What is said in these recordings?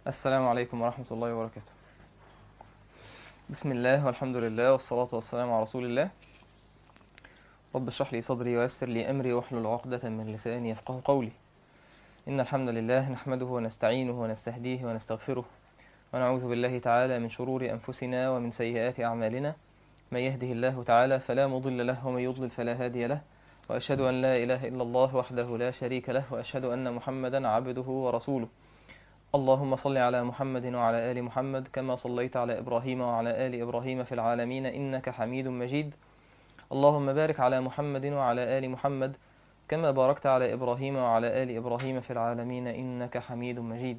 السلام عليكم ورحمة الله وبركاته بسم الله والحمد لله والصلاة والسلام على رسول الله رب اشرح لي صدري ويسر لي أمري واحلل عقدة من لساني يفقه قولي إن الحمد لله نحمده ونستعينه ونستهديه ونستغفره ونعوذ بالله تعالى من شرور أنفسنا ومن سيئات أعمالنا من يهده الله تعالى فلا مضل له ومن يضلل فلا هادي له وأشهد أن لا إله إلا الله وحده لا شريك له وأشهد أن محمدا عبده ورسوله اللهم صل على محمد وعلى آل محمد كما صليت على إبراهيم وعلى آل إبراهيم في العالمين إنك حميد مجيد اللهم بارك على محمد وعلى آل محمد كما باركت على إبراهيم وعلى آل إبراهيم في العالمين إنك حميد مجيد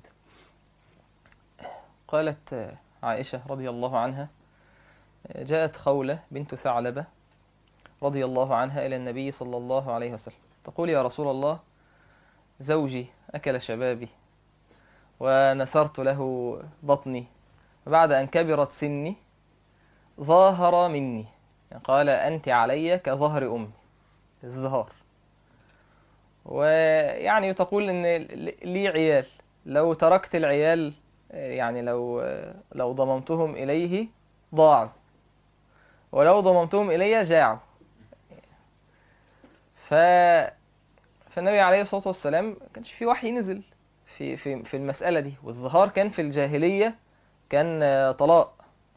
قالت عائشة رضي الله عنها جاءت خولة بنت ثعلبة رضي الله عنها إلى النبي صلى الله عليه وسلم تقول يا رسول الله زوجي أكل شبابي ونثرت له بطني بعد أن كبرت سني ظاهر مني قال أنت علي كظهر أمي الظهار ويعني تقول أن لي عيال لو تركت العيال يعني لو لو ضممتهم إليه ضاعوا ولو ضممتهم إلي جاعوا ف فالنبي عليه الصلاة والسلام ما كانش في وحي نزل في في في المسألة دي والظهار كان في الجاهلية كان طلاق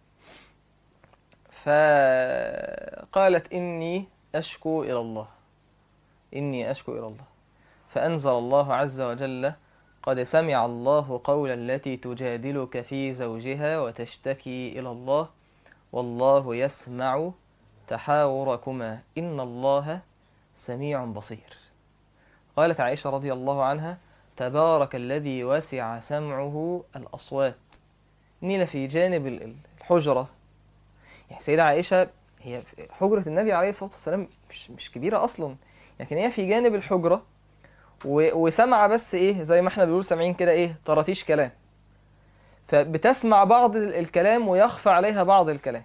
فقالت إني أشكو إلى الله إني أشكو إلى الله فأنزل الله عز وجل قد سمع الله قول التي تجادلك في زوجها وتشتكي إلى الله والله يسمع تحاوركما إن الله سميع بصير قالت عائشة رضي الله عنها تبارك الذي وسع سمعه الأصوات نيل في جانب الحجرة يعني سيدة عائشة هي حجرة النبي عليه الصلاة والسلام مش, مش كبيرة أصلا لكن هي في جانب الحجرة وسمع بس إيه زي ما احنا بنقول سامعين كده إيه طرطيش كلام فبتسمع بعض الكلام ويخفى عليها بعض الكلام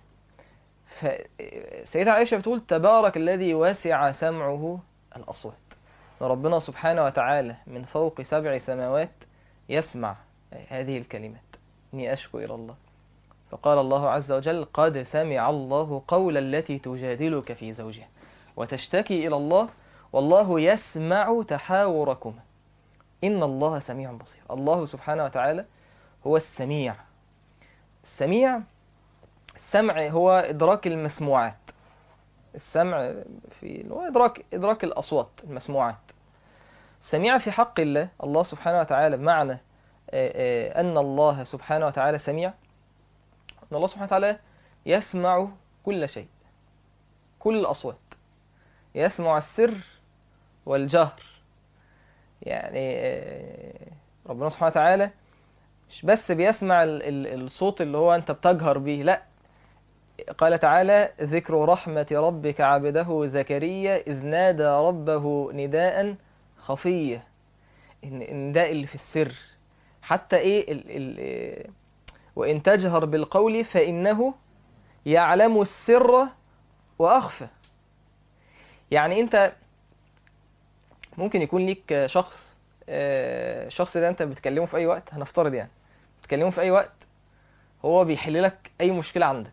فسيدة عائشة بتقول تبارك الذي وسع سمعه الأصوات ربنا سبحانه وتعالى من فوق سبع سماوات يسمع هذه الكلمات إني أشكو إلى الله فقال الله عز وجل قد سمع الله قول التي تجادلك في زوجها وتشتكي إلى الله والله يسمع تحاوركما إن الله سميع بصير الله سبحانه وتعالى هو السميع السميع السمع هو إدراك المسموعات السمع في هو إدراك إدراك الأصوات المسموعات سميع في حق الله الله سبحانه وتعالى بمعنى أن الله سبحانه وتعالى سميع أن الله سبحانه وتعالى يسمع كل شيء كل الأصوات يسمع السر والجهر يعني ربنا سبحانه وتعالى مش بس بيسمع الصوت اللي هو أنت بتجهر به لا قال تعالى ذكر رحمة ربك عبده زكريا إذ نادى ربه نداء خفية النداء اللي في السر حتى إيه ال ال وإن تجهر بالقول فإنه يعلم السر وأخفى يعني أنت ممكن يكون ليك شخص الشخص ده أنت بتكلمه في أي وقت هنفترض يعني بتكلمه في أي وقت هو بيحل لك أي مشكلة عندك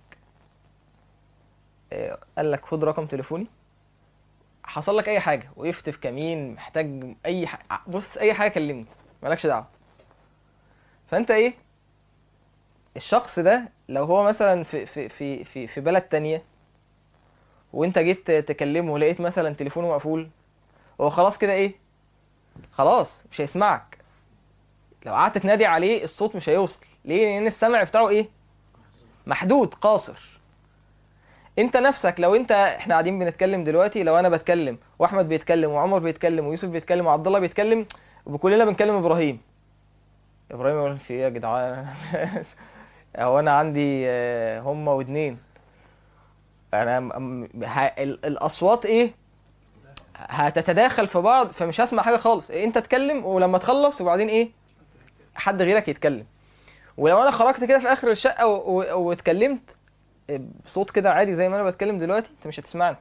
قال لك خد رقم تليفوني حصل لك اي حاجه وقفت في كمين محتاج اي ح... بص اي حاجه كلمني مالكش دعوه فانت ايه الشخص ده لو هو مثلا في في في في, في بلد تانية وانت جيت تكلمه ولقيت مثلا تليفونه مقفول هو خلاص كده ايه خلاص مش هيسمعك لو قعدت تنادي عليه الصوت مش هيوصل ليه لان السمع بتاعه ايه محدود قاصر انت نفسك لو انت احنا قاعدين بنتكلم دلوقتي لو انا بتكلم واحمد بيتكلم وعمر بيتكلم ويوسف بيتكلم وعبد الله بيتكلم وكلنا بنكلم ابراهيم ابراهيم يقول في ايه يا جدعان هو انا عندي هم واتنين انا الاصوات ايه هتتداخل في بعض فمش هسمع حاجه خالص انت تتكلم ولما تخلص وبعدين ايه حد غيرك يتكلم ولو انا خرجت كده في اخر الشقه واتكلمت بصوت كده عادي زي ما انا بتكلم دلوقتي انت مش هتسمعني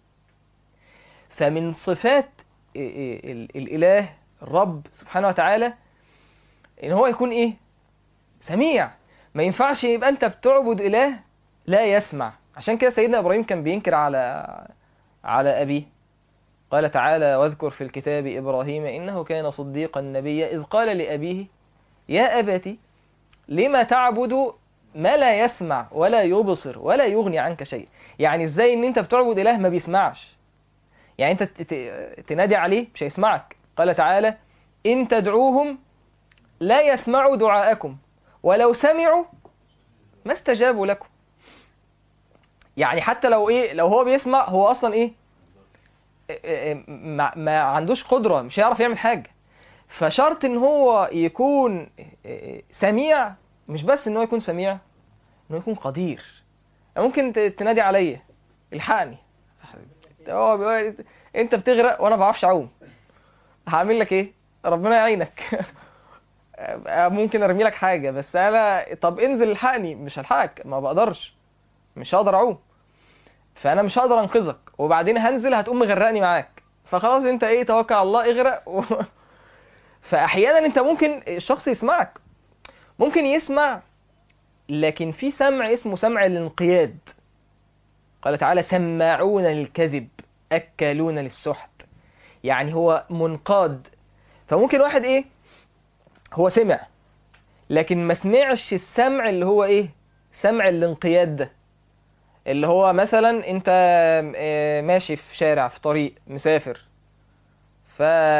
فمن صفات الاله الرب سبحانه وتعالى ان هو يكون ايه سميع ما ينفعش يبقى انت بتعبد اله لا يسمع عشان كده سيدنا ابراهيم كان بينكر على على ابيه قال تعالى واذكر في الكتاب ابراهيم انه كان صديقا نبيا اذ قال لابيه يا ابت لما تعبد ما لا يسمع ولا يبصر ولا يغني عنك شيء يعني ازاي ان انت بتعبد اله ما بيسمعش يعني انت ت- ت- تنادي عليه مش هيسمعك قال تعالى ان تدعوهم لا يسمعوا دعاءكم ولو سمعوا ما استجابوا لكم يعني حتى لو ايه لو هو بيسمع هو اصلا ايه إيه- إيه- ما, ما عندوش قدرة مش هيعرف يعمل حاجة فشرط ان هو يكون إيه، سميع مش بس ان هو يكون سميع انه يكون قدير ممكن ت- تنادي عليا الحقني هو بيقول انت بتغرق وانا ما بعرفش اعوم هعمل لك ايه ربنا يعينك ممكن ارمي لك حاجه بس انا طب انزل الحقني مش هلحقك ما بقدرش مش هقدر اعوم فانا مش هقدر انقذك وبعدين هنزل هتقوم مغرقني معاك فخلاص انت ايه توكل على الله اغرق و... فاحيانا انت ممكن الشخص يسمعك ممكن يسمع لكن في سمع اسمه سمع الانقياد قال تعالى سماعون للكذب اكلون للسحت يعني هو منقاد فممكن واحد ايه هو سمع لكن ما سمعش السمع اللي هو ايه سمع الانقياد ده اللي هو مثلا انت آه، ماشي في شارع في طريق مسافر ف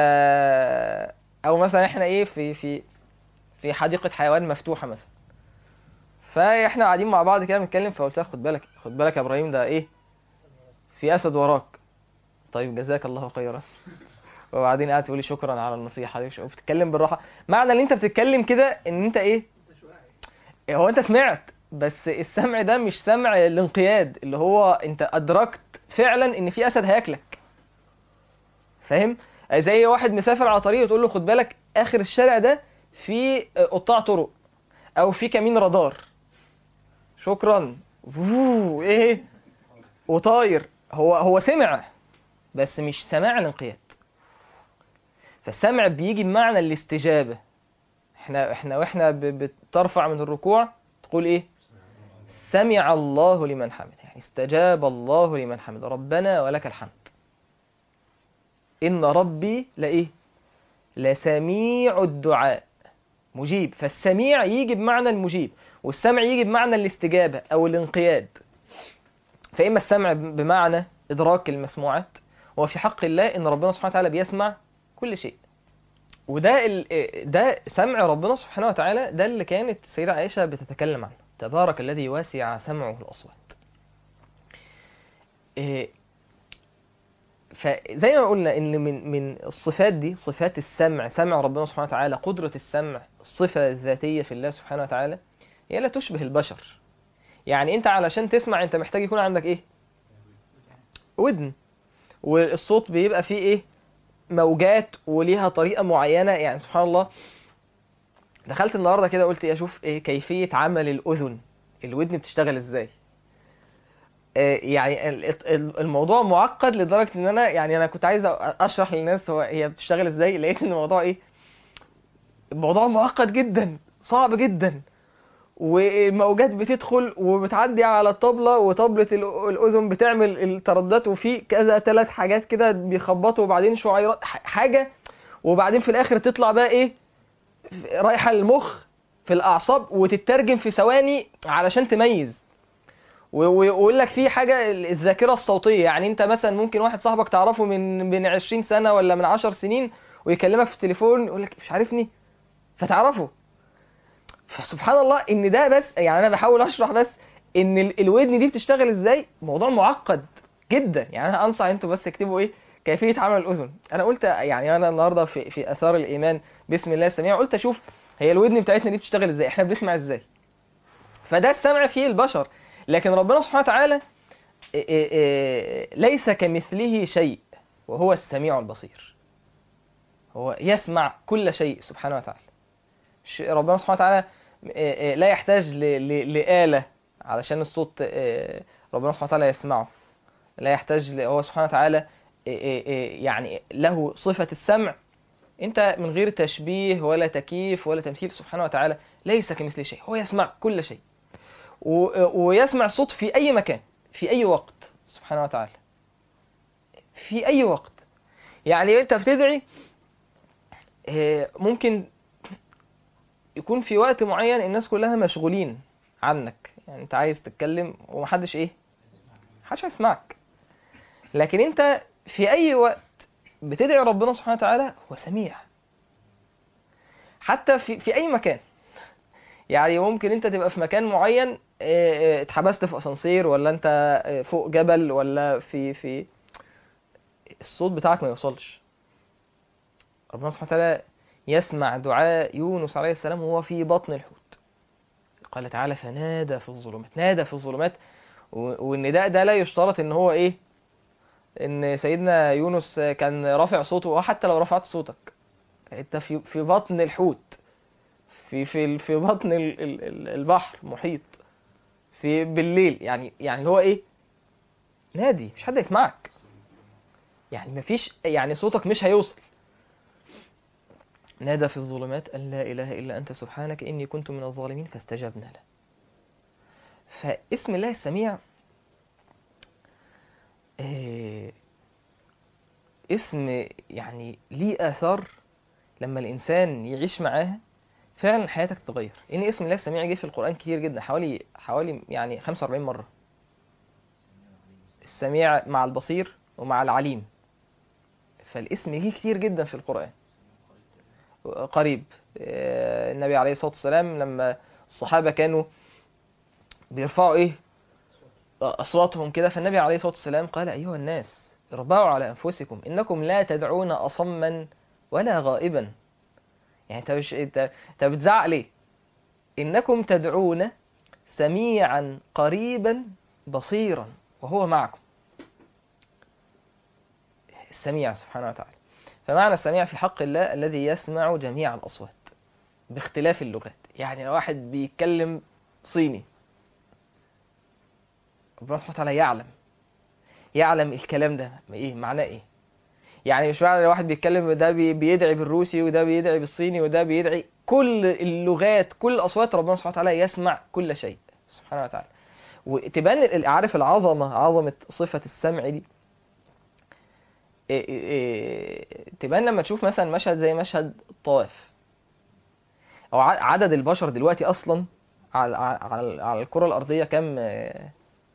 او مثلا احنا ايه في في في حديقة حيوان مفتوحة مثلا فاحنا قاعدين مع بعض كده بنتكلم فقلت لها خد بالك خد بالك يا ابراهيم ده ايه في اسد وراك طيب جزاك الله خيرا وبعدين قاعد تقولي شكرا على النصيحه دي بتتكلم بالراحه معنى ان انت بتتكلم كده ان انت ايه هو انت سمعت بس السمع ده مش سمع الانقياد اللي هو انت ادركت فعلا ان في اسد هياكلك فاهم زي واحد مسافر على طريق وتقول له خد بالك اخر الشارع ده في قطاع طرق او في كمين رادار شكرا فوو ايه وطاير هو هو سمع بس مش سماع الانقياد فالسمع بيجي بمعنى الاستجابة احنا احنا واحنا ب- بترفع من الركوع تقول ايه سمع الله لمن حمده يعني استجاب الله لمن حمده ربنا ولك الحمد ان ربي لايه لسميع الدعاء مجيب فالسميع يجي بمعنى المجيب والسمع يجي بمعنى الاستجابة او الانقياد فإما السمع بمعنى إدراك المسموعات وفي حق الله إن ربنا سبحانه وتعالى بيسمع كل شيء وده ال... ده سمع ربنا سبحانه وتعالى ده اللي كانت السيدة عائشة بتتكلم عنه تبارك الذي وسع سمعه الأصوات إيه، فزي ما قلنا ان من من الصفات دي صفات السمع سمع ربنا سبحانه وتعالى قدرة السمع الصفة الذاتية في الله سبحانه وتعالى هي لا تشبه البشر يعني انت علشان تسمع انت محتاج يكون عندك ايه ودن والصوت بيبقى فيه ايه موجات وليها طريقة معينة يعني سبحان الله دخلت النهاردة كده قلت ايه اشوف ايه كيفية عمل الاذن الودن بتشتغل ازاي آه، يعني ال- ال- الموضوع معقد لدرجة ان انا يعني انا كنت عايز اشرح للناس هو هي بتشتغل ازاي لقيت ان الموضوع ايه الموضوع معقد جدا صعب جدا والموجات بتدخل وبتعدي على الطبلة وطبلة ال- الأذن بتعمل الترددات وفي كذا ثلاث حاجات كده بيخبطوا وبعدين شعيرات ح- حاجة وبعدين في الآخر تطلع بقى إيه رايحة للمخ في الأعصاب وتترجم في ثواني علشان تميز و- و- ويقول لك في حاجة ال- الذاكرة الصوتية يعني أنت مثلا ممكن واحد صاحبك تعرفه من من 20 سنة ولا من 10 سنين ويكلمك في التليفون يقول لك مش عارفني فتعرفه فسبحان الله ان ده بس يعني انا بحاول اشرح بس ان ال- الودن دي بتشتغل ازاي موضوع معقد جدا يعني انا انصح انتوا بس اكتبوا ايه كيفيه عمل الاذن انا قلت يعني انا النهارده في في اثار الايمان بسم الله السميع قلت اشوف هي الودن بتاعتنا دي بتشتغل ازاي احنا بنسمع ازاي فده السمع فيه البشر لكن ربنا سبحانه وتعالى إيه إيه إيه ليس كمثله شيء وهو السميع البصير هو يسمع كل شيء سبحانه وتعالى ش- ربنا سبحانه وتعالى آه، آه، لا يحتاج ل- ل- لآلة علشان الصوت آه، ربنا سبحانه وتعالى يسمعه لا يحتاج ل- هو سبحانه وتعالى آه، آه، آه، يعني له صفة السمع انت من غير تشبيه ولا تكييف ولا تمثيل سبحانه وتعالى ليس كمثله شيء هو يسمع كل شيء و- ويسمع صوت في اي مكان في اي وقت سبحانه وتعالى في اي وقت يعني انت بتدعي آه، ممكن يكون في وقت معين الناس كلها مشغولين عنك يعني انت عايز تتكلم ومحدش ايه محدش هيسمعك لكن انت في اي وقت بتدعي ربنا سبحانه وتعالى هو سميع حتى في في اي مكان يعني ممكن انت تبقى في مكان معين اه، اه، اتحبست في اسانسير ولا انت اه، فوق جبل ولا في في الصوت بتاعك ما يوصلش ربنا سبحانه وتعالى يسمع دعاء يونس عليه السلام وهو في بطن الحوت قال تعالى فنادى في الظلمات نادى في الظلمات و- والنداء ده لا يشترط ان هو ايه ان سيدنا يونس كان رافع صوته وحتى لو رفعت صوتك انت في في بطن الحوت في في في بطن ال- ال- ال- البحر محيط في بالليل يعني يعني اللي هو ايه نادي مش حد يسمعك يعني مفيش يعني صوتك مش هيوصل نادى في الظلمات أن لا إله إلا أنت سبحانك إني كنت من الظالمين فاستجبنا له فاسم الله السميع آه، اسم يعني ليه آثار لما الإنسان يعيش معاه فعلا حياتك تتغير لأن اسم الله السميع جه في القرآن كتير جدا حوالي حوالي يعني 45 مرة السميع مع البصير ومع العليم فالاسم جه كتير جدا في القرآن قريب آه، النبي عليه الصلاة والسلام لما الصحابة كانوا بيرفعوا ايه أصواتهم كده فالنبي عليه الصلاة والسلام قال أيها الناس اربعوا على أنفسكم إنكم لا تدعون أصما ولا غائبا يعني انت مش انت انت بتزعق ليه إنكم تدعون سميعا قريبا بصيرا وهو معكم السميع سبحانه وتعالى فمعنى السميع في حق الله الذي يسمع جميع الأصوات باختلاف اللغات يعني لو واحد بيتكلم صيني ربنا سبحانه وتعالى يعلم يعلم الكلام ده ايه معناه ايه يعني مش معنى لو واحد بيتكلم ده بي- بيدعي بالروسي وده بيدعي بالصيني وده بيدعي كل اللغات كل الاصوات ربنا سبحانه وتعالى يسمع كل شيء سبحانه وتعالى وتبان ال- عارف العظمه عظمه صفه السمع دي إيه إيه إيه تبان لما تشوف مثلا مشهد زي مشهد الطواف او ع- عدد البشر دلوقتي اصلا على على على الكره الارضيه كام آه،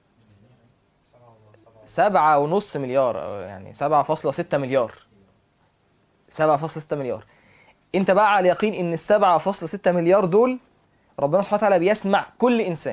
سبعة ونص مليار أو يعني سبعة فاصلة ستة مليار سبعة فاصلة ستة مليار انت بقى على اليقين ان السبعة فاصلة ستة مليار دول ربنا سبحانه وتعالى بيسمع كل انسان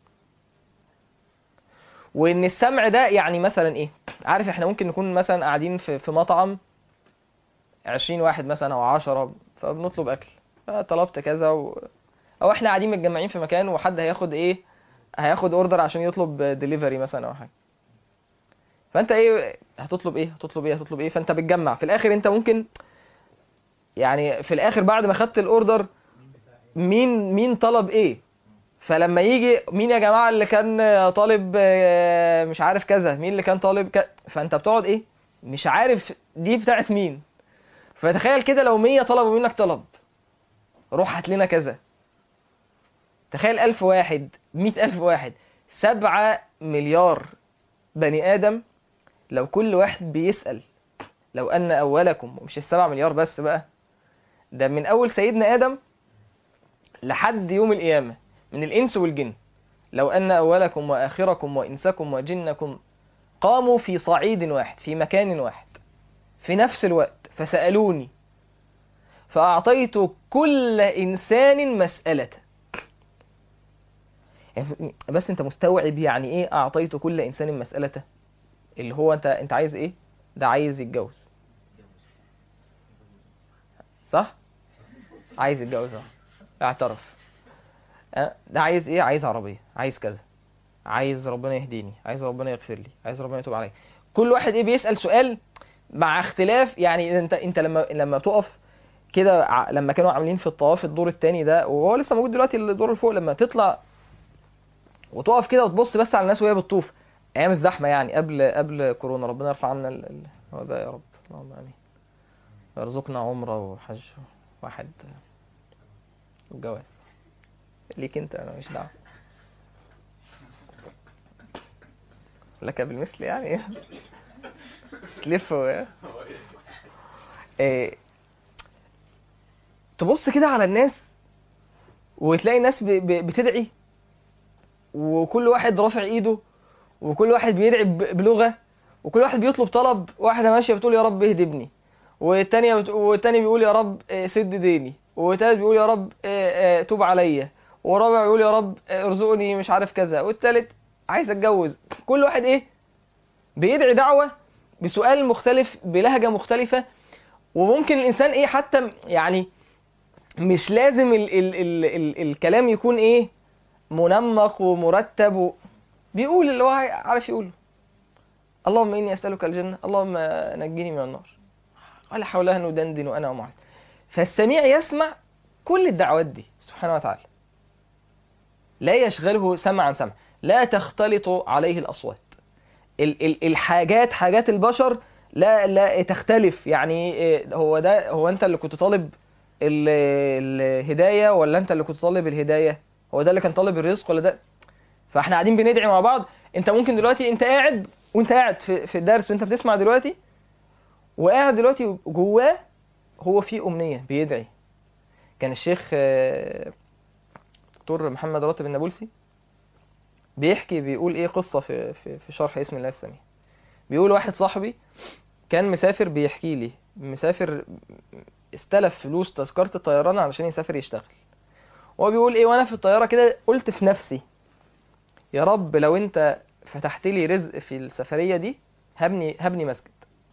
وان السمع ده يعني مثلا ايه عارف احنا ممكن نكون مثلا قاعدين في في مطعم عشرين واحد مثلا او عشرة فبنطلب اكل فطلبت كذا و... او احنا قاعدين متجمعين في مكان وحد هياخد ايه هياخد اوردر عشان يطلب ديليفري مثلا او حاجه فانت ايه هتطلب ايه هتطلب ايه هتطلب ايه فانت بتجمع في الاخر انت ممكن يعني في الاخر بعد ما خدت الاوردر مين مين طلب ايه فلما يجي مين يا جماعه اللي كان طالب آه، مش عارف كذا مين اللي كان طالب ك... فانت بتقعد ايه مش عارف دي بتاعت مين فتخيل كده لو 100 طلبوا منك طلب روح هات لنا كذا تخيل ألف واحد مئة ألف واحد سبعة مليار بني آدم لو كل واحد بيسأل لو أن أولكم ومش السبعة مليار بس بقى ده من أول سيدنا آدم لحد يوم القيامة من الإنس والجن لو أن أولكم وآخركم وإنسكم وجنكم قاموا في صعيد واحد في مكان واحد في نفس الوقت فسألوني فأعطيت كل إنسان مسألة يعني بس أنت مستوعب يعني إيه أعطيت كل إنسان مسألته اللي هو أنت أنت عايز إيه ده عايز يتجوز صح عايز يتجوز اه اعترف أه؟ ده عايز ايه عايز عربيه عايز كذا عايز ربنا يهديني عايز ربنا يغفر لي عايز ربنا يتوب عليا كل واحد ايه بيسأل سؤال مع اختلاف يعني انت انت لما لما بتقف كده ع- لما كانوا عاملين في الطواف الدور التاني ده وهو لسه موجود دلوقتي الدور اللي فوق لما تطلع وتقف كده وتبص بس على الناس وهي بتطوف ايام الزحمه يعني قبل قبل كورونا ربنا يرفع عنا ال- ال- الوباء يا رب اللهم امين ويرزقنا عمرة وحج واحد وجواز ليك انت انا مش دعوة لك بالمثل يعني تلف و... إيه... تبص كده على الناس وتلاقي الناس ب... ب... بتدعي وكل واحد رافع ايده وكل واحد بيدعي ب... بلغة وكل واحد بيطلب طلب واحدة ماشية بتقول يا رب اهدي ابني والتانية بت... والتاني بيقول يا رب آه، سد ديني والتالت بيقول يا رب آه، آه، توب عليا والرابع بيقول يا رب آه، ارزقني مش عارف كذا والتالت عايز اتجوز كل واحد ايه بيدعي دعوة بسؤال مختلف بلهجة مختلفة وممكن الانسان ايه حتى يعني مش لازم ال ال ال ال الكلام يكون ايه منمق ومرتب و... بيقول اللي هو عارف يقوله اللهم اني اسالك الجنه اللهم نجني من النار ولا حولها ندندن وانا ومعاذ فالسميع يسمع كل الدعوات دي سبحانه وتعالى لا يشغله سمع عن سمع لا تختلط عليه الاصوات ال ال الحاجات حاجات البشر لا لا تختلف يعني إيه، هو ده هو انت اللي كنت طالب ال- الهدايه ولا انت اللي كنت طالب الهدايه هو ده اللي كان طالب الرزق ولا ده فاحنا قاعدين بندعي مع بعض انت ممكن دلوقتي انت قاعد وانت قاعد في في الدرس وانت بتسمع دلوقتي وقاعد دلوقتي جواه هو في امنيه بيدعي كان الشيخ آه، دكتور محمد راتب النابلسي بيحكي بيقول ايه قصه في في في شرح اسم الله السميع بيقول واحد صاحبي كان مسافر بيحكي لي مسافر استلف فلوس تذكرة الطيران علشان يسافر يشتغل هو بيقول ايه وانا في الطيارة كده قلت في نفسي يا رب لو انت فتحت لي رزق في السفرية دي هبني هبني مسجد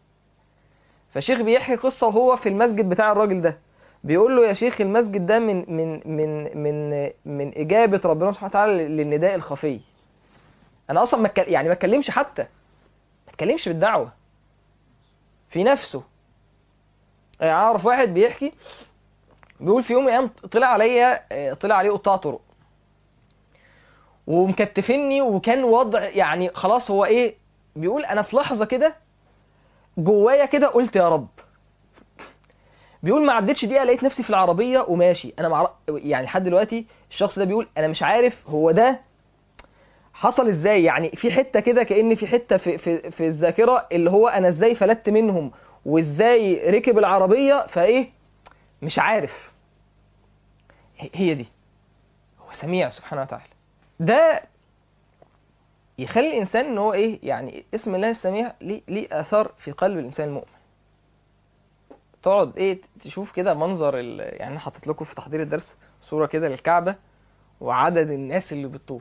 فشيخ بيحكي قصة وهو في المسجد بتاع الراجل ده بيقول له يا شيخ المسجد ده من من من من من إجابة ربنا سبحانه وتعالى للنداء الخفي أنا أصلا ما اتكل- يعني ما اتكلمش حتى ما اتكلمش بالدعوة في نفسه آه، اعرف واحد بيحكي بيقول في يوم من الايام طلع عليا آه، طلع عليه قطاع طرق ومكتفني وكان وضع يعني خلاص هو ايه بيقول انا في لحظه كده جوايا كده قلت يا رب بيقول ما عدتش دقيقه لقيت نفسي في العربيه وماشي انا مع... يعني لحد دلوقتي الشخص ده بيقول انا مش عارف هو ده حصل ازاي يعني في حته كده كان في حته في في في الذاكره اللي هو انا ازاي فلتت منهم وازاي ركب العربيه فايه مش عارف ه- هي دي هو سميع سبحانه وتعالى ده يخلي الانسان ان هو ايه يعني اسم الله السميع ليه ليه اثار في قلب الانسان المؤمن تقعد ايه تشوف كده منظر ال... يعني انا حاطط لكم في تحضير الدرس صوره كده للكعبه وعدد الناس اللي بتطوف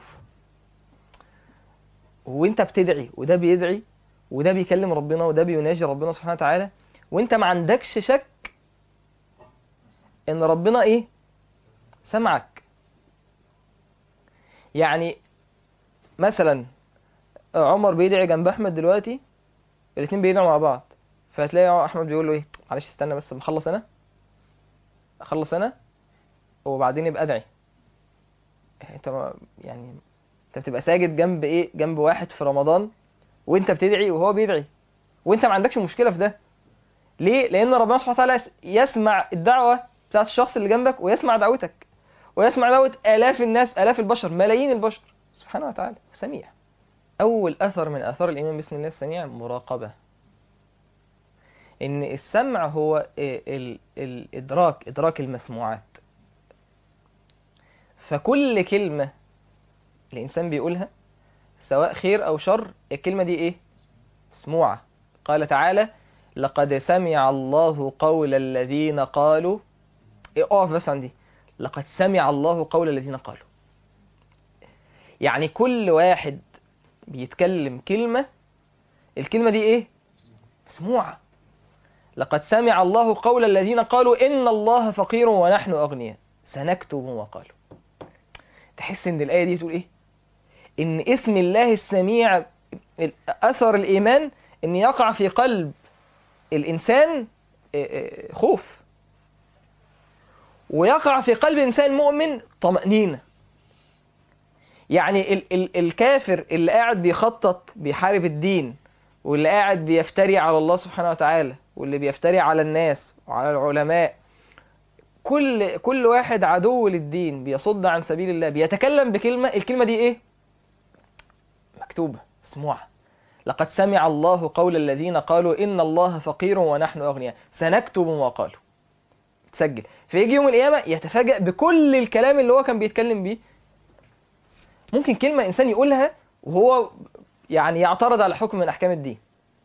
وانت بتدعي وده بيدعي وده بيكلم ربنا وده بيناجي ربنا سبحانه وتعالى وانت ما عندكش شك ان ربنا ايه سمعك يعني مثلا عمر بيدعي جنب احمد دلوقتي الاتنين بيدعوا مع بعض فهتلاقي احمد بيقول له ايه معلش استنى بس مخلص انا اخلص انا وبعدين يبقى ادعي انت ما يعني انت بتبقى ساجد جنب ايه جنب واحد في رمضان وانت بتدعي وهو بيدعي وانت ما عندكش مشكله في ده ليه لان ربنا سبحانه وتعالى يسمع الدعوه بتاعت الشخص اللي جنبك ويسمع دعوتك ويسمع دعوه الاف الناس الاف البشر ملايين البشر سبحانه وتعالى سميع اول اثر من اثار الايمان باسم الله السميع مراقبه ان السمع هو ال- الادراك ادراك المسموعات فكل كلمه الانسان بيقولها سواء خير او شر الكلمه دي ايه مسموعه قال تعالى لقد سمع الله قول الذين قالوا إيه اقف بس عندي لقد سمع الله قول الذين قالوا يعني كل واحد بيتكلم كلمة الكلمة دي ايه مسموعة لقد سمع الله قول الذين قالوا إن الله فقير ونحن أغنياء سنكتب ما قالوا تحس إن الآية دي تقول إيه إن اسم الله السميع أثر الإيمان إن يقع في قلب الإنسان خوف ويقع في قلب الإنسان مؤمن طمأنينة يعني ال ال الكافر اللي قاعد بيخطط بيحارب الدين واللي قاعد بيفتري على الله سبحانه وتعالى واللي بيفتري على الناس وعلى العلماء كل كل واحد عدو للدين بيصد عن سبيل الله بيتكلم بكلمة الكلمة دي ايه مكتوبة مسموعة لقد سمع الله قول الذين قالوا إن الله فقير ونحن أغنياء سنكتب ما قالوا تسجل فيجي يوم القيامة يتفاجأ بكل الكلام اللي هو كان بيتكلم بيه ممكن كلمة إنسان يقولها وهو يعني يعترض على حكم من أحكام الدين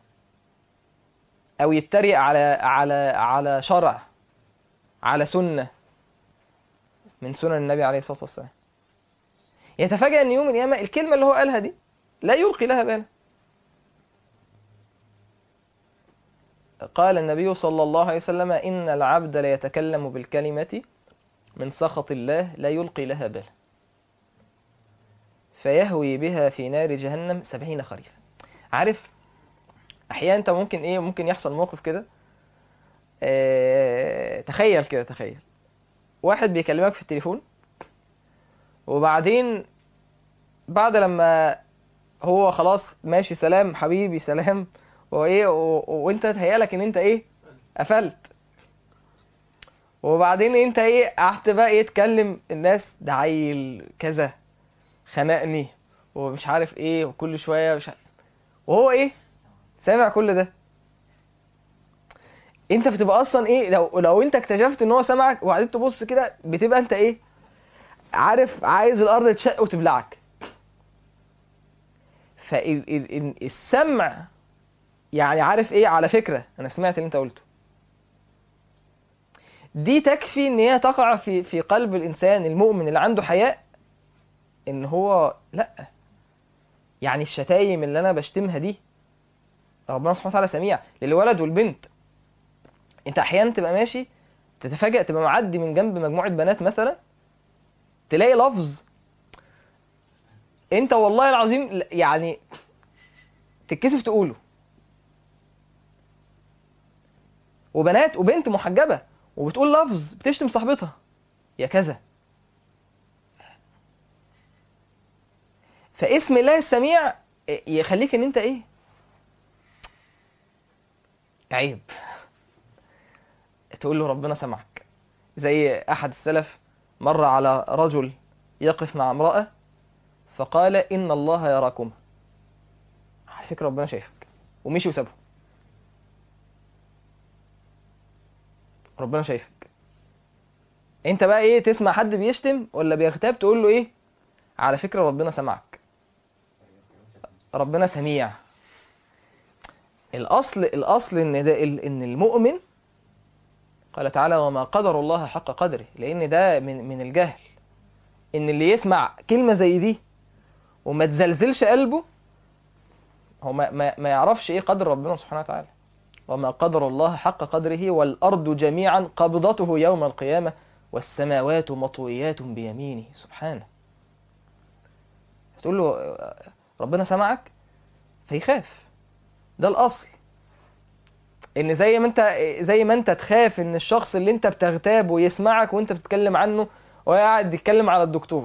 أو يتريق على على على شرع على سنة من سنن النبي عليه الصلاة والسلام يتفاجأ أن يوم القيامة الكلمة اللي هو قالها دي لا يلقي لها بالا قال النبي صلى الله عليه وسلم إن العبد ليتكلم بالكلمة من سخط الله لا يلقي لها بالا فيهوي بها في نار جهنم سبعين خريفا عارف أحيانا أنت ممكن إيه ممكن يحصل موقف كده اه تخيل كده تخيل واحد بيكلمك في التليفون وبعدين بعد لما هو خلاص ماشي سلام حبيبي سلام وايه و... وانت تهيألك ان انت ايه قفلت وبعدين انت ايه قعدت بقى ايه تكلم الناس ده عيل كذا خنقني ومش عارف ايه وكل شويه مش عارف. وهو ايه سامع كل ده انت بتبقى اصلا ايه لو لو انت اكتشفت ان هو سامعك وبعدين تبص كده بتبقى انت ايه عارف عايز الارض تشق وتبلعك فالسمع يعني عارف ايه على فكرة انا سمعت اللي انت قلته دي تكفي ان هي تقع في في قلب الانسان المؤمن اللي عنده حياء ان هو لا يعني الشتايم اللي انا بشتمها دي ربنا سبحانه وتعالى سميع للولد والبنت انت احيانا تبقى ماشي تتفاجئ تبقى معدي من جنب مجموعة بنات مثلا تلاقي لفظ انت والله العظيم يعني تتكسف تقوله وبنات وبنت محجبة وبتقول لفظ بتشتم صاحبتها يا كذا فاسم الله السميع يخليك ان انت ايه عيب تقول له ربنا سمعك زي احد السلف مر على رجل يقف مع امرأة فقال ان الله يراكم على فكرة ربنا شايفك ومشي وسابه ربنا شايفك انت بقى ايه تسمع حد بيشتم ولا بيغتاب تقول له ايه على فكرة ربنا سمعك ربنا سميع الاصل الاصل ان ده ان المؤمن قال تعالى وما قدر الله حق قدره لان ده من من الجهل ان اللي يسمع كلمة زي دي وما تزلزلش قلبه هو ما, ما, ما يعرفش ايه قدر ربنا سبحانه وتعالى وما قدر الله حق قدره والأرض جميعا قبضته يوم القيامة والسماوات مطويات بيمينه سبحانه تقول له ربنا سمعك فيخاف ده الأصل ان زي ما انت زي ما انت تخاف ان الشخص اللي انت بتغتابه يسمعك وانت بتتكلم عنه وقاعد يتكلم على الدكتور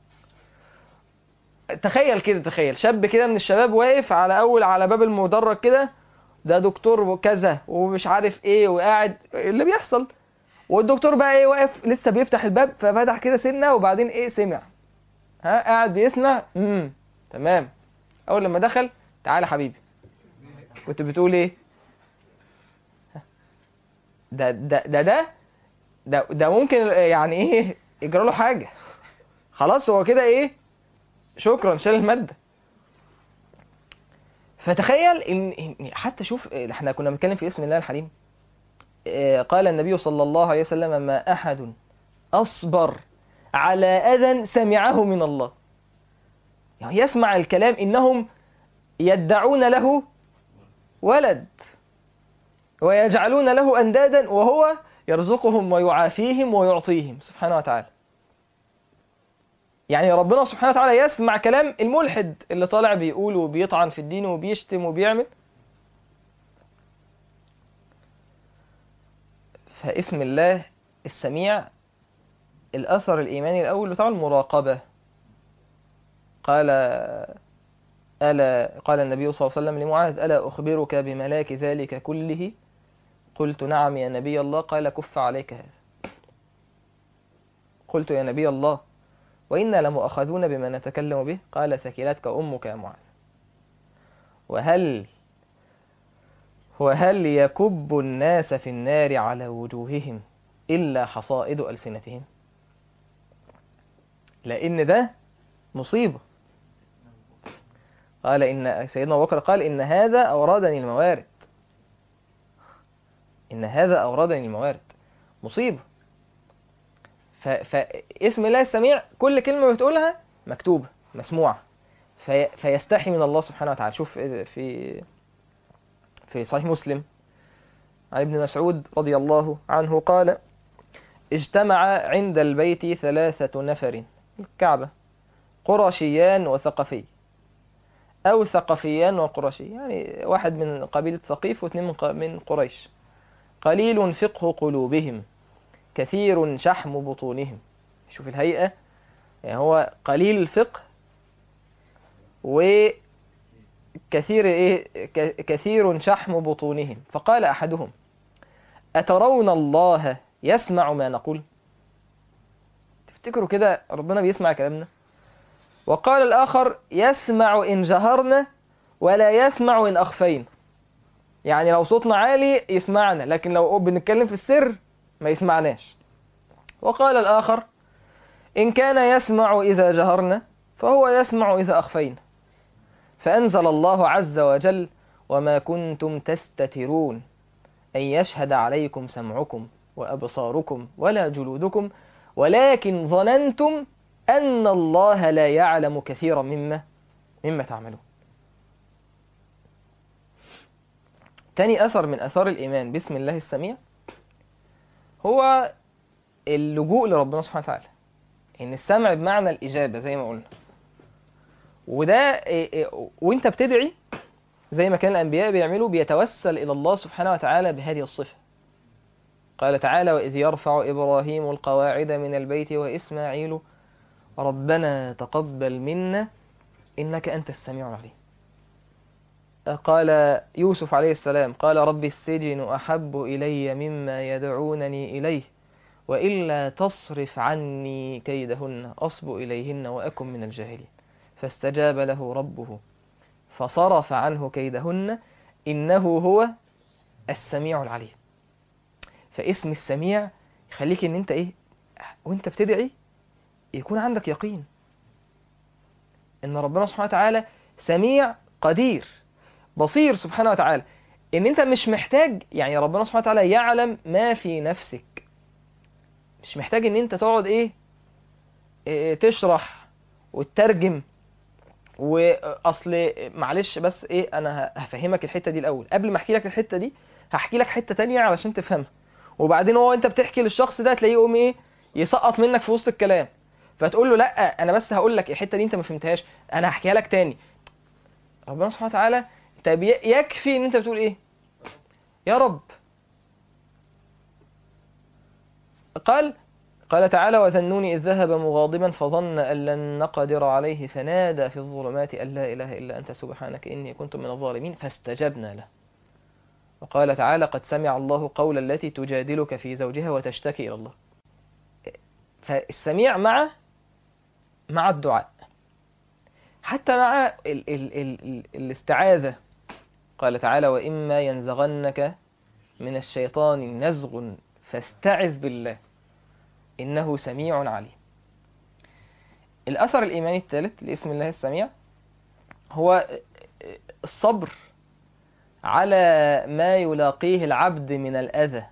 تخيل كده تخيل شاب كده من الشباب واقف على اول على باب المدرج كده ده دكتور كذا ومش عارف ايه وقاعد اللي بيحصل والدكتور بقى ايه واقف لسه بيفتح الباب ففتح كده سنه وبعدين ايه سمع ها قاعد بيسمع امم تمام اول لما دخل تعالى حبيبي كنت بتقول ايه ده ده ده ده ده, ده ممكن يعني ايه يجرى له حاجه خلاص هو كده ايه شكرا شال الماده فتخيل ان حتى شوف احنا كنا بنتكلم في اسم الله الحليم قال النبي صلى الله عليه وسلم ما احد اصبر على اذى سمعه من الله يعني يسمع الكلام انهم يدعون له ولد ويجعلون له اندادا وهو يرزقهم ويعافيهم ويعطيهم سبحانه وتعالى يعني ربنا سبحانه وتعالى يسمع كلام الملحد اللي طالع بيقول وبيطعن في الدين وبيشتم وبيعمل فاسم الله السميع الأثر الإيماني الأول بتاع المراقبة قال ألا قال النبي صلى الله عليه وسلم لمعاذ ألا أخبرك بملاك ذلك كله قلت نعم يا نبي الله قال كف عليك هذا قلت يا نبي الله وإنا لمؤاخذون بما نتكلم به قال ثكلتك أمك يا معاذ وهل وهل يكب الناس في النار على وجوههم إلا حصائد ألسنتهم لأن ده مصيبة قال إن سيدنا أبو بكر قال إن هذا أوردني الموارد إن هذا أوردني الموارد مصيبة ف... فاسم الله السميع كل كلمة بتقولها مكتوبة مسموعة في... فيستحي من الله سبحانه وتعالى شوف في في صحيح مسلم عن ابن مسعود رضي الله عنه قال اجتمع عند البيت ثلاثة نفر الكعبة قرشيان وثقفي أو ثقفيان وقرشي يعني واحد من قبيلة ثقيف واثنين من ق- من قريش قليل فقه قلوبهم كثير شحم بطونهم شوف الهيئة يعني هو قليل الفقه وكثير إيه ك- كثير شحم بطونهم فقال أحدهم أترون الله يسمع ما نقول تفتكروا كده ربنا بيسمع كلامنا وقال الآخر يسمع إن جهرنا ولا يسمع إن أخفينا يعني لو صوتنا عالي يسمعنا لكن لو بنتكلم في السر ما يسمعناش وقال الآخر إن كان يسمع إذا جهرنا فهو يسمع إذا أخفينا فأنزل الله عز وجل وما كنتم تستترون أن يشهد عليكم سمعكم وأبصاركم ولا جلودكم ولكن ظننتم أن الله لا يعلم كثيرا مما مما تعملون تاني أثر من أثار الإيمان بسم الله السميع هو اللجوء لربنا سبحانه وتعالى إن السمع بمعنى الإجابة زي ما قلنا وده إيه إيه وانت بتدعي زي ما كان الأنبياء بيعملوا بيتوسل إلى الله سبحانه وتعالى بهذه الصفة قال تعالى وإذ يرفع إبراهيم القواعد من البيت وإسماعيل ربنا تقبل منا إنك أنت السميع العليم قال يوسف عليه السلام قال رب السجن أحب إلي مما يدعونني إليه وإلا تصرف عني كيدهن أصب إليهن وأكن من الجاهلين فاستجاب له ربه فصرف عنه كيدهن إنه هو السميع العليم فاسم السميع يخليك ان انت ايه وانت بتدعي يكون عندك يقين ان ربنا سبحانه وتعالى سميع قدير بصير سبحانه وتعالى ان انت مش محتاج يعني ربنا سبحانه وتعالى يعلم ما في نفسك مش محتاج ان انت تقعد ايه, إيه تشرح وتترجم واصل معلش بس ايه انا هفهمك الحته دي الاول قبل ما احكي لك الحته دي هحكي لك حته تانية علشان تفهمها وبعدين هو انت بتحكي للشخص ده تلاقيه يقوم ايه يسقط منك في وسط الكلام فتقول له لا انا بس هقول لك الحته دي انت ما فهمتهاش انا هحكيها لك تاني ربنا سبحانه وتعالى طب يكفي ان انت بتقول ايه يا رب قال قال تعالى وذنوني إذ ذهب مغاضبا فظن أن لن نقدر عليه فنادى في الظلمات أن لا إله إلا أنت سبحانك إني كنت من الظالمين فاستجبنا له وقال تعالى قد سمع الله قول التي تجادلك في زوجها وتشتكي إلى الله فالسميع مع مع الدعاء حتى مع ال ال ال ال الاستعاذة قال تعالى وإما ينزغنك من الشيطان نزغ فاستعذ بالله إنه سميع عليم الأثر الإيماني الثالث لاسم الله السميع هو الصبر على ما يلاقيه العبد من الأذى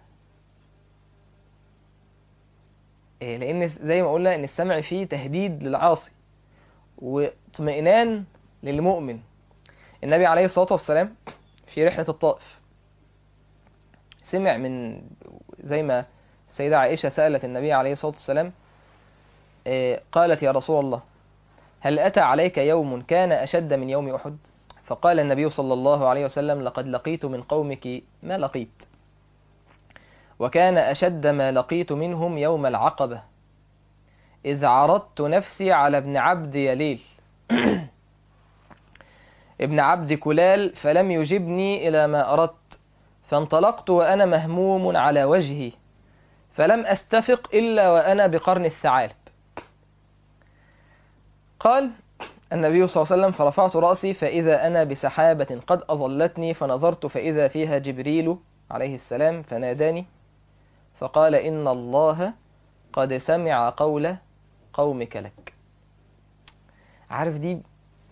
لأن زي ما قلنا إن السمع فيه تهديد للعاصي واطمئنان للمؤمن النبي عليه الصلاة والسلام في رحلة الطائف سمع من زي ما السيدة عائشة سألت النبي عليه الصلاة والسلام قالت يا رسول الله هل أتى عليك يوم كان أشد من يوم أحد فقال النبي صلى الله عليه وسلم لقد لقيت من قومك ما لقيت وكان أشد ما لقيت منهم يوم العقبة إذ عرضت نفسي على ابن عبد يليل ابن عبد كلال فلم يجبني إلى ما أردت فانطلقت وأنا مهموم على وجهي فلم أستفق إلا وأنا بقرن الثعالب قال النبي صلى الله عليه وسلم فرفعت رأسي فإذا أنا بسحابة قد أظلتني فنظرت فإذا فيها جبريل عليه السلام فناداني فقال إن الله قد سمع قول قومك لك عارف دي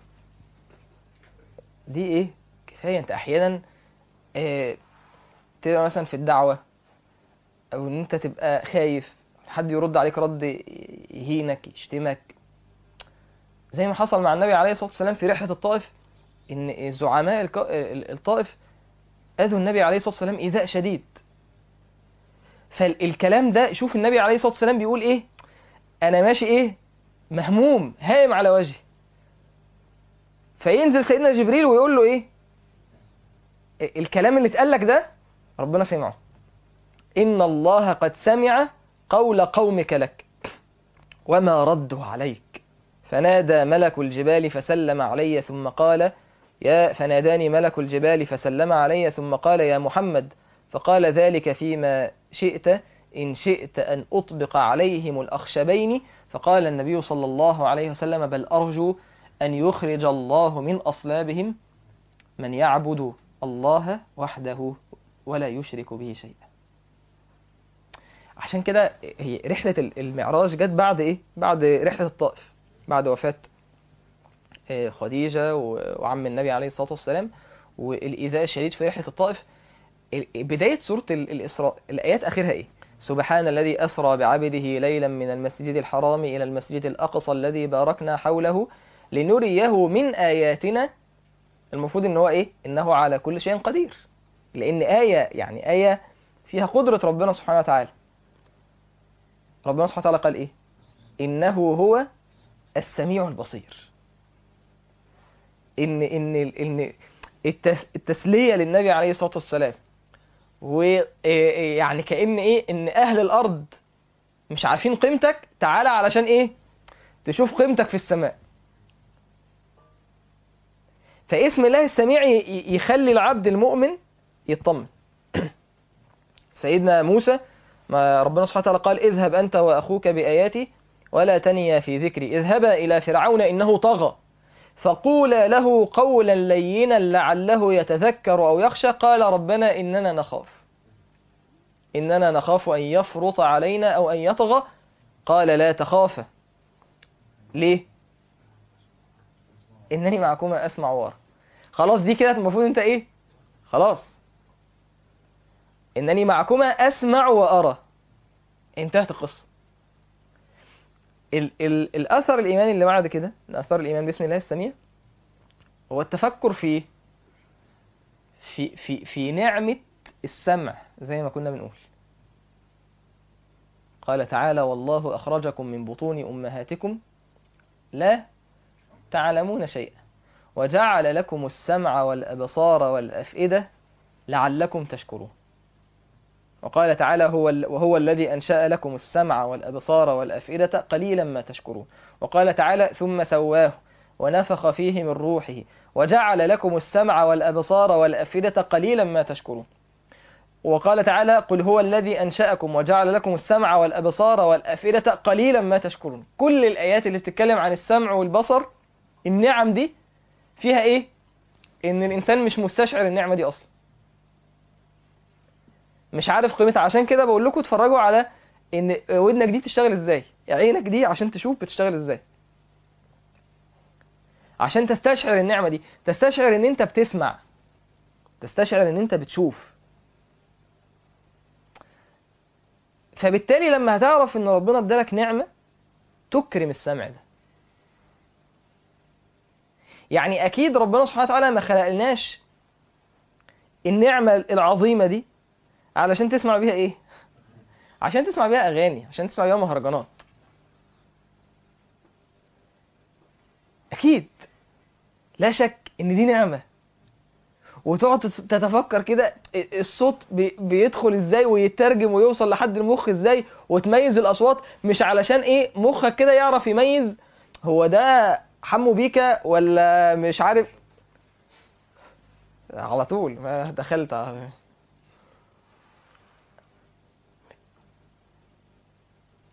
دي ايه كفاية انت احيانا اه تبقى مثلا في الدعوة او ان انت تبقى خايف حد يرد عليك رد يهينك يشتمك زي ما حصل مع النبي عليه الصلاة والسلام في رحلة الطائف ان زعماء الك- الطائف اذوا النبي عليه الصلاة والسلام ايذاء شديد فالكلام ده شوف النبي عليه الصلاة والسلام بيقول ايه انا ماشي ايه مهموم هائم على وجهي فينزل سيدنا جبريل ويقول له ايه الكلام اللي اتقال لك ده ربنا سمعه ان الله قد سمع قول قومك لك وما ردوا عليك فنادى ملك الجبال فسلم علي ثم قال يا فناداني ملك الجبال فسلم علي ثم قال يا محمد فقال ذلك فيما شئت إن شئت أن أطبق عليهم الأخشبين فقال النبي صلى الله عليه وسلم بل أرجو أن يخرج الله من أصلابهم من يعبد الله وحده ولا يشرك به شيئا عشان كده هي رحلة المعراج جت بعد إيه؟ بعد رحلة الطائف بعد وفاة آه، خديجة و- وعم النبي عليه الصلاة والسلام والإيذاء الشديد في رحلة الطائف ال- بداية سورة ال- الإسراء الآيات آخرها إيه؟ سبحان الذي أسرى بعبده ليلا من المسجد الحرام إلى المسجد الأقصى الذي باركنا حوله لنريه من آياتنا المفروض إن هو إيه؟ إنه على كل شيء قدير لأن آية يعني آية فيها قدرة ربنا سبحانه وتعالى ربنا سبحانه وتعالى قال إيه؟ إنه هو السميع البصير ان ان ان التس التسليه للنبي عليه الصلاه والسلام ويعني كأن ايه ان اهل الارض مش عارفين قيمتك تعالى علشان ايه تشوف قيمتك في السماء فاسم الله السميع ي- ي- يخلي العبد المؤمن يطمن سيدنا موسى ما ربنا سبحانه وتعالى قال اذهب انت واخوك باياتي ولا تنيا في ذكري اذهبا الى فرعون انه طغى فقولا له قولا لينا لعله يتذكر أو يخشى قال ربنا إننا نخاف إننا نخاف أن يفرط علينا أو أن يطغى قال لا تخافا ليه إنني معكما أسمع وأرى خلاص دي كده المفروض أنت إيه خلاص إنني معكما أسمع وأرى انتهت القصة ال ال الأثر الإيماني اللي بعد كده الأثر الإيمان باسم الله السميع هو التفكر في في في في نعمة السمع زي ما كنا بنقول قال تعالى والله أخرجكم من بطون أمهاتكم لا تعلمون شيئا وجعل لكم السمع والأبصار والأفئدة لعلكم تشكرون وقال تعالى هو ال- وهو الذي أنشأ لكم السمع والأبصار والأفئدة قليلا ما تشكرون وقال تعالى ثم سواه ونفخ فيه من روحه وجعل لكم السمع والأبصار والأفئدة قليلا ما تشكرون وقال تعالى قل هو الذي أنشأكم وجعل لكم السمع والأبصار والأفئدة قليلا ما تشكرون كل الآيات اللي بتتكلم عن السمع والبصر النعم دي فيها إيه؟ إن الإنسان مش مستشعر النعمة دي أصلا مش عارف قيمتها عشان كده بقول لكم اتفرجوا على ان ودنك دي بتشتغل ازاي عينك دي عشان تشوف بتشتغل ازاي عشان تستشعر النعمة دي تستشعر ان انت بتسمع تستشعر ان انت بتشوف فبالتالي لما هتعرف ان ربنا ادالك نعمة تكرم السمع ده يعني اكيد ربنا سبحانه وتعالى ما خلقلناش النعمة العظيمة دي علشان تسمع بيها ايه عشان تسمع بيها اغاني عشان تسمع بيها مهرجانات اكيد لا شك ان دي نعمة وتقعد تت- تتفكر كده الصوت بي- بيدخل ازاي ويترجم ويوصل لحد المخ ازاي وتميز الاصوات مش علشان ايه مخك كده يعرف يميز هو ده حمو بيكا ولا مش عارف على طول ما دخلت على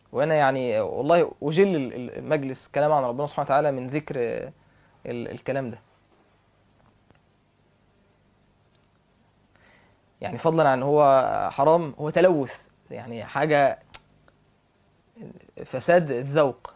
وانا يعني والله اجل ال- ال- المجلس كلام عن ربنا سبحانه وتعالى من ذكر ال- الكلام ده يعني فضلا عن هو حرام هو تلوث يعني حاجة فساد الذوق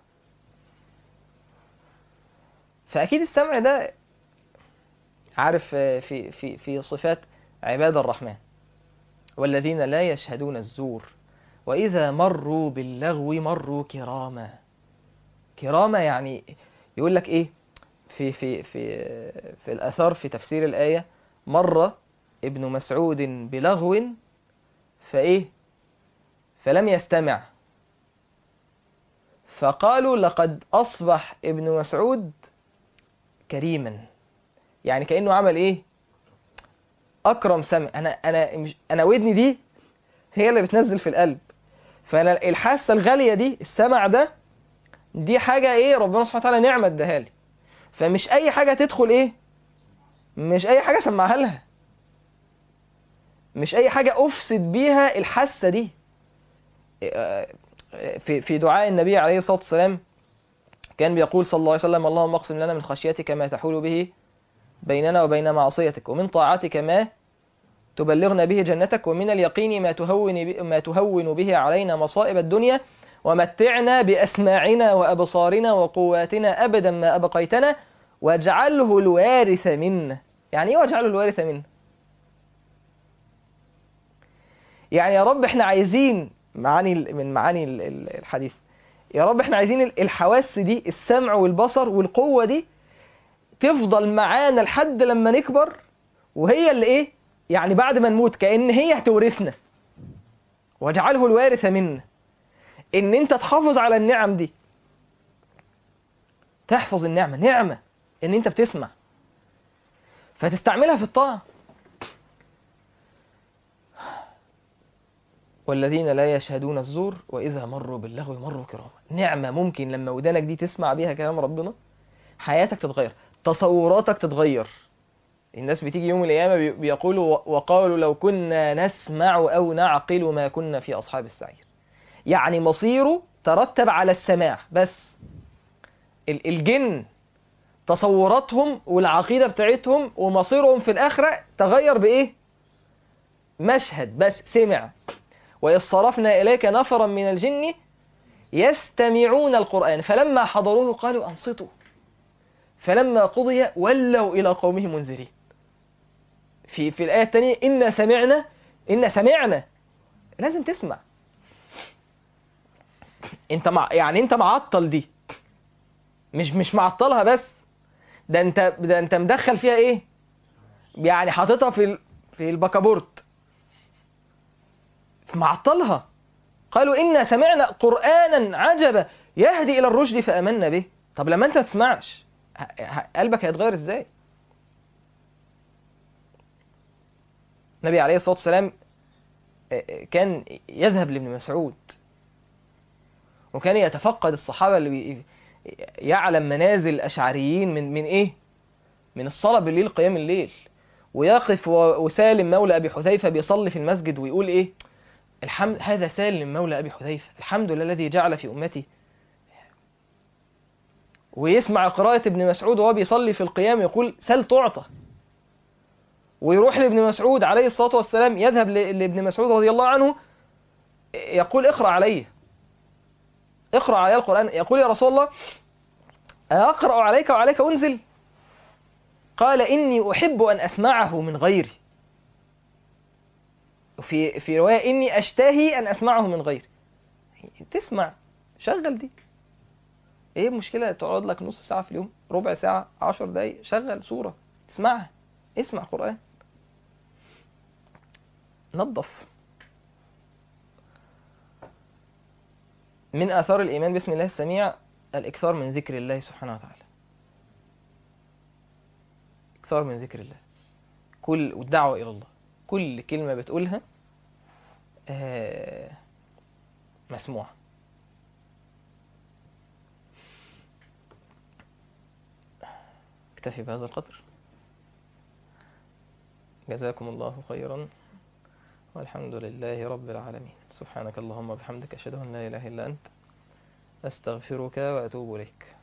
فأكيد السمع ده عارف في في في صفات عباد الرحمن والذين لا يشهدون الزور وإذا مروا باللغو مروا كراما كراما يعني يقول لك إيه في في في في الآثار في تفسير الآية مر ابن مسعود بلغو فإيه فلم يستمع فقالوا لقد أصبح ابن مسعود كريما يعني كأنه عمل إيه أكرم سمع أنا أنا مش أنا ودني دي هي اللي بتنزل في القلب فأنا الحاسة الغالية دي السمع ده دي حاجة إيه ربنا سبحانه وتعالى نعمة اداها لي فمش أي حاجة تدخل إيه مش أي حاجة أسمعها لها مش أي حاجة أفسد بيها الحاسة دي في في دعاء النبي عليه الصلاة والسلام كان بيقول صلى الله عليه وسلم اللهم اقسم لنا من خشيتك ما تحول به بيننا وبين معصيتك ومن طاعتك ما تبلغنا به جنتك ومن اليقين ما تهون ب- ما تهون به علينا مصائب الدنيا ومتعنا بأسماعنا وأبصارنا وقواتنا أبدا ما أبقيتنا واجعله الوارث منا يعني إيه واجعله الوارث منا يعني يا رب احنا عايزين معاني من معاني ال- ال- الحديث يا رب احنا عايزين ال- الحواس دي السمع والبصر والقوة دي تفضل معانا لحد لما نكبر وهي اللي ايه يعني بعد ما نموت كأن هي هتورثنا واجعله الوارث منا ان انت تحافظ على النعم دي تحفظ النعمة نعمة ان انت بتسمع فتستعملها في الطاعة والذين لا يشهدون الزور وإذا مروا باللغو مروا كراما نعمة ممكن لما ودانك دي تسمع بيها كلام ربنا حياتك تتغير تصوراتك تتغير الناس بتيجي يوم القيامة بي- بيقولوا وقالوا لو كنا نسمع أو نعقل ما كنا في أصحاب السعير يعني مصيره ترتب على السماع بس ال- الجن تصوراتهم والعقيدة بتاعتهم ومصيرهم في الآخرة تغير بإيه؟ مشهد بس سمع وإذ صرفنا إليك نفرا من الجن يستمعون القرآن فلما حضروه قالوا أنصتوا فلما قضي ولوا إلى قومهم منذرين في في الآية الثانية إنا سمعنا إنا سمعنا لازم تسمع انت مع يعني انت معطل دي مش مش معطلها بس ده انت ده انت مدخل فيها ايه يعني حاططها في ال... في البكابورت معطلها قالوا إنا سمعنا قرآنا عجبا يهدي إلى الرشد فأمنا به طب لما أنت ما تسمعش ه- ه- قلبك هيتغير إزاي النبي عليه الصلاة والسلام آه، آه، كان يذهب لابن مسعود وكان يتفقد الصحابة اللي بي- يعلم منازل الأشعريين من من إيه؟ من الصلاة بالليل قيام الليل ويقف و- وسالم مولى أبي حذيفة بيصلي في المسجد ويقول إيه؟ الحمد هذا سالم مولى أبي حذيفة الحمد لله الذي جعل في أمتي ويسمع قراءة ابن مسعود وهو بيصلي في القيام يقول سل تعطى ويروح لابن مسعود عليه الصلاة والسلام يذهب ل- لابن مسعود رضي الله عنه يقول اقرأ علي اقرأ علي القرآن يقول يا رسول الله أقرأ عليك وعليك أنزل قال إني أحب أن أسمعه من غيري وفي في رواية إني أشتهي أن أسمعه من غيري تسمع شغل دي ايه المشكلة تقعد لك نص ساعة في اليوم ربع ساعة عشر دقايق شغل سورة اسمعها اسمع قرآن نظف من آثار الإيمان بسم الله السميع الإكثار من ذكر الله سبحانه وتعالى إكثار من ذكر الله كل والدعوة إلى الله كل كلمة بتقولها آه، مسموعة اكتفي بهذا القدر جزاكم الله خيرا والحمد لله رب العالمين سبحانك اللهم وبحمدك أشهد أن لا إله إلا أنت أستغفرك وأتوب إليك